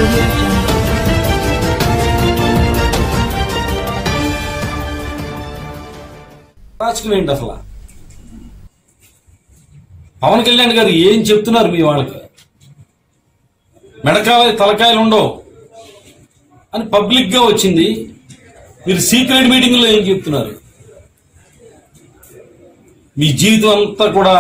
audio jungle. రాజకీయం ఏంటి అసలు పవన్ కళ్యాణ్ గారు ఏం చెప్తున్నారు మీ వాళ్ళకి మెడకాయ తలకాయలు ఉండవు అని పబ్లిక్ గా వచ్చింది మీరు సీక్రెట్ మీటింగ్ లో ఏం చెప్తున్నారు మీ జీవితం అంతా కూడా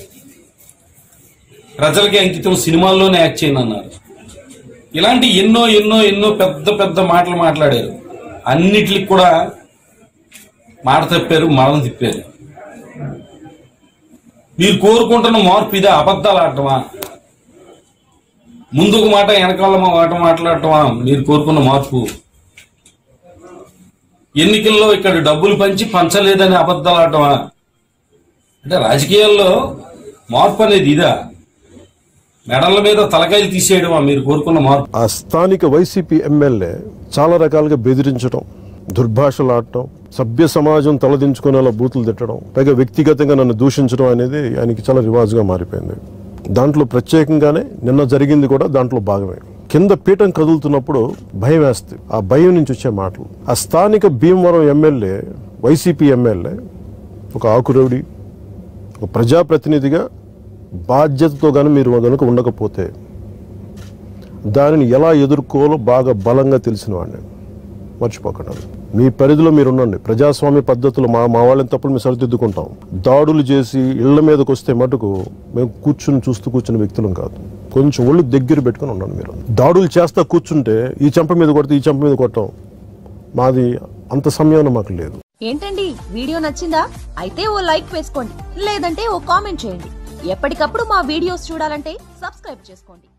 ప్రజలకి అంకితం సినిమాల్లోనే యాక్ట్ చేయండి అన్నారు ఇలాంటి ఎన్నో ఎన్నో ఎన్నో పెద్ద పెద్ద మాటలు మాట్లాడారు అన్నిటికి కూడా మాట తప్పారు మరణం తిప్పారు మీరు కోరుకుంటున్న మార్పు ఇదే అబద్ధాలు ఆడటమా ముందు ఒక మాట వెనకాల మాట మాట్లాడటమా మీరు కోరుకున్న మార్పు ఎన్నికల్లో ఇక్కడ డబ్బులు పంచి పంచలేదని అబద్ధాలు ఆడటమా అంటే రాజకీయాల్లో మార్పు అనేది ఇదా మెడల మీద తలకాయలు తీసేయడమా మీరు కోరుకున్న మార్పు ఆ స్థానిక వైసీపీ ఎమ్మెల్యే చాలా రకాలుగా బెదిరించడం దుర్భాషలాడటం సభ్య సమాజం తలదించుకునేలా బూతులు తిట్టడం పైగా వ్యక్తిగతంగా నన్ను దూషించడం అనేది ఆయనకి చాలా రివాజుగా మారిపోయింది దాంట్లో ప్రత్యేకంగానే నిన్న జరిగింది కూడా దాంట్లో భాగమే కింద పీఠం కదులుతున్నప్పుడు భయం వేస్తుంది ఆ భయం నుంచి వచ్చే మాటలు ఆ స్థానిక భీమవరం ఎమ్మెల్యే వైసీపీ ఎమ్మెల్యే ఒక ఆకురవుడి ఒక ప్రజాప్రతినిధిగా బాధ్యతతో కానీ మీరు కనుక ఉండకపోతే దానిని ఎలా ఎదుర్కోవాలో బాగా బలంగా తెలిసిన వాడిని మర్చిపోకండి మీ పరిధిలో మీరు ఉండండి ప్రజాస్వామ్య పద్ధతులు మా మా వాళ్ళని తప్పులు మేము సరిదిద్దుకుంటాం దాడులు చేసి ఇళ్ల మీదకి వస్తే మటుకు మేము కూర్చుని చూస్తూ కూర్చున్న వ్యక్తులం కాదు కొంచెం ఒళ్ళు దగ్గర పెట్టుకుని ఉండండి మీరు దాడులు చేస్తా కూర్చుంటే ఈ చెంప మీద కొడితే ఈ చెంప మీద కొట్టం మాది అంత సమయం మాకు లేదు ఏంటండి వీడియో నచ్చిందా అయితే ఓ లైక్ వేసుకోండి లేదంటే ఓ కామెంట్ చేయండి ఎప్పటికప్పుడు మా వీడియోస్ చూడాలంటే సబ్స్క్రైబ్ చేసుకోండి